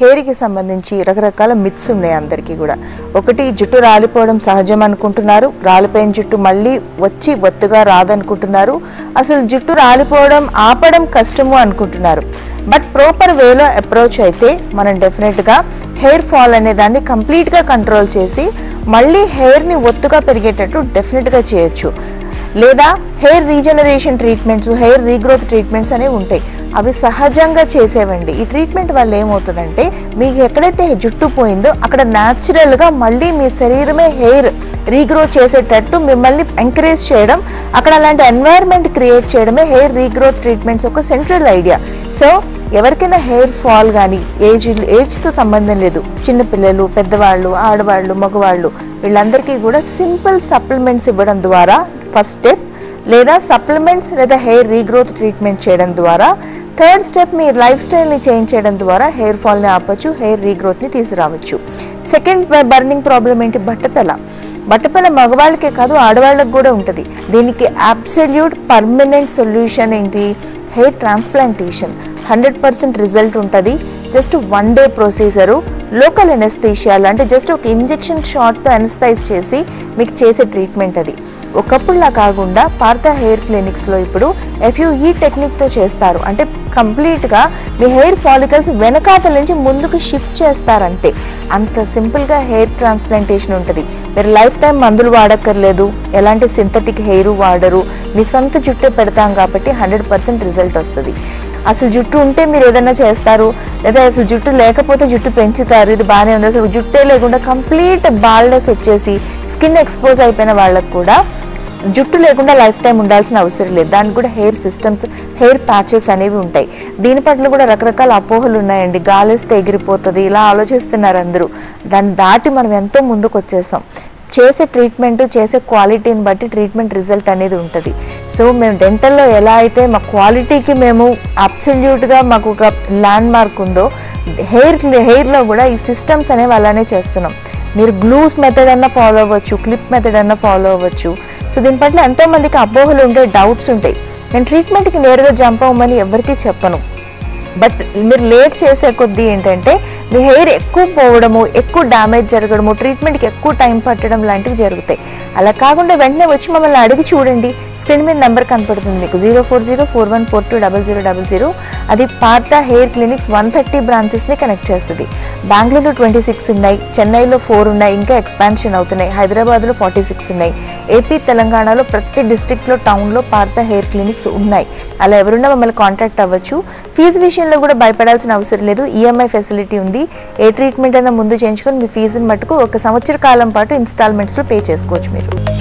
హెయిర్కి సంబంధించి రకరకాల మిత్స్ ఉన్నాయి అందరికీ కూడా ఒకటి జుట్టు రాలిపోవడం సహజం అనుకుంటున్నారు రాలిపోయిన జుట్టు మళ్ళీ వచ్చి ఒత్తుగా రాదనుకుంటున్నారు అసలు జుట్టు రాలిపోవడం ఆపడం కష్టము అనుకుంటున్నారు బట్ ప్రాపర్ వేలో అప్రోచ్ అయితే మనం డెఫినెట్గా హెయిర్ ఫాల్ అనే దాన్ని కంప్లీట్గా కంట్రోల్ చేసి మళ్ళీ హెయిర్ని ఒత్తుగా పెరిగేటట్టు డెఫినెట్గా చేయొచ్చు లేదా hair regeneration treatments hair regrowth treatments అనేవి ఉంటాయి అవి సహజంగా చేసేవండి ఈ ట్రీట్మెంట్ వల్ల ఏమవుతుందంటే మీకు ఎక్కడైతే జుట్టు పోయిందో అక్కడ న్యాచురల్గా మళ్ళీ మీ శరీరమే హెయిర్ రీగ్రోత్ చేసేటట్టు మిమ్మల్ని ఎంకరేజ్ చేయడం అక్కడ అలాంటి ఎన్వైర్న్మెంట్ క్రియేట్ చేయడమే హెయిర్ రీగ్రోత్ ట్రీట్మెంట్స్ ఒక సెంట్రల్ ఐడియా సో ఎవరికైనా హెయిర్ ఫాల్ కానీ ఏజ్ ఏజ్తో సంబంధం లేదు చిన్నపిల్లలు పెద్దవాళ్ళు ఆడవాళ్ళు మగవాళ్ళు వీళ్ళందరికీ కూడా సింపుల్ సప్లిమెంట్స్ ఇవ్వడం ద్వారా ఫస్ట్ స్టెప్ లేదా సప్లిమెంట్స్ లేదా హెయిర్ రీగ్రోత్ ట్రీట్మెంట్ చేయడం ద్వారా థర్డ్ స్టెప్ మీ లైఫ్ స్టైల్ని చేంజ్ చేయడం ద్వారా హెయిర్ ఫాల్ని ఆపచ్చు హెయిర్ రీగ్రోత్ని తీసుకురావచ్చు సెకండ్ బర్నింగ్ ప్రాబ్లం ఏంటి బట్టతల బట్టతల మగవాళ్ళకే కాదు ఆడవాళ్ళకి కూడా ఉంటుంది దీనికి అబ్సల్యూట్ పర్మనెంట్ సొల్యూషన్ ఏంటి hair transplantation hundred percent result ఉంటుంది just one day procedure local ఎనస్థీషియాలు అంటే జస్ట్ ఒక ఇంజెక్షన్ షాట్తో ఎనస్థైజ్ చేసి మీకు చేసే ట్రీట్మెంట్ అది ఒకప్పుడులా కాకుండా పార్థ హెయిర్ క్లినిక్స్లో ఇప్పుడు ఎఫ్యూఈ టెక్నిక్తో చేస్తారు అంటే కంప్లీట్గా మీ హెయిర్ ఫాలికల్స్ వెనకాతల నుంచి ముందుకు షిఫ్ట్ చేస్తారు అంతే అంత సింపుల్గా హెయిర్ ట్రాన్స్ప్లాంటేషన్ ఉంటుంది మీరు లైఫ్ టైం మందులు వాడక్కర్లేదు ఎలాంటి సింథటిక్ హెయిర్ వాడరు మీ సొంత జుట్టే పెడతాం కాబట్టి హండ్రెడ్ పర్సెంట్ రిజల్ట్ వస్తుంది అసలు జుట్టు ఉంటే మీరు ఏదైనా చేస్తారు లేదా అసలు జుట్టు లేకపోతే జుట్టు పెంచుతారు ఇది బాగానే ఉంది అసలు జుట్టే లేకుండా కంప్లీట్ బాల్నెస్ వచ్చేసి స్కిన్ ఎక్స్పోజ్ అయిపోయిన వాళ్ళకు కూడా జుట్టు లేకుండా లైఫ్ టైం ఉండాల్సిన అవసరం లేదు దానికి కూడా హెయిర్ సిస్టమ్స్ హెయిర్ ప్యాచెస్ అనేవి ఉంటాయి దీని పట్ల కూడా రకరకాల అపోహలు ఉన్నాయండి గాలేస్తే ఎగిరిపోతుంది ఇలా ఆలోచిస్తున్నారు అందరూ దాన్ని దాటి మనం ఎంతో ముందుకు వచ్చేసాం చేసే ట్రీట్మెంట్ చేసే క్వాలిటీని బట్టి ట్రీట్మెంట్ రిజల్ట్ అనేది ఉంటుంది సో మేము డెంటల్లో ఎలా అయితే మా క్వాలిటీకి మేము అబ్సల్యూట్గా మాకు ఒక ల్యాండ్ మార్క్ ఉందో హెయిర్ హెయిర్లో కూడా ఈ సిస్టమ్స్ అనేవి అలానే చేస్తున్నాం మీరు గ్లూస్ మెథడ్ అన్న ఫాలో అవ్వచ్చు క్లిప్ మెథడ్ అన్న ఫాలో అవ్వచ్చు సో దీని పట్ల ఎంతోమందికి అపోహలు ఉంటాయి డౌట్స్ ఉంటాయి నేను ట్రీట్మెంట్కి నేరుగా జంప్ అవ్వమని ఎవరికీ చెప్పను బట్ మీరు లేట్ చేసే కొద్దీ ఏంటంటే మీ హెయిర్ ఎక్కువ పోవడము ఎక్కువ డ్యామేజ్ జరగడము ట్రీట్మెంట్కి ఎక్కువ టైం పట్టడం లాంటివి జరుగుతాయి అలా కాకుండా వెంటనే వచ్చి మమ్మల్ని అడిగి చూడండి స్క్రీన్ మీద నెంబర్ కనపడుతుంది మీకు zero four zero four one four two double zero double zero అది Partha hair clinics one thirty బ్రాంచెస్ని కనెక్ట్ చేస్తుంది బెంగళూరులో ట్వంటీ సిక్స్ ఉన్నాయి చెన్నైలో ఫోర్ ఉన్నాయి ఇంకా ఎక్స్పాన్షన్ అవుతున్నాయి హైదరాబాద్లో ఫార్టీ సిక్స్ ఉన్నాయి ఏపీ తెలంగాణలో ప్రతి డిస్ట్రిక్ట్లో టౌన్లో పార్థ హెయిర్ క్లినిక్స్ ఉన్నాయి అలా ఎవరున్నా మమ్మల్ని కాంటాక్ట్ అవ్వచ్చు ఫీజు విషయంలో కూడా భయపడాల్సిన అవసరం లేదు ఈఎంఐ ఫెసిలిటీ ఉంది ఏ ట్రీట్మెంట్ అయినా ముందు చేయించుకొని మీ ఫీజుని మటుకు ఒక సంవత్సర కాలం పాటు ఇన్స్టాల్మెంట్స్లో పే చేసుకోవచ్చు మీరు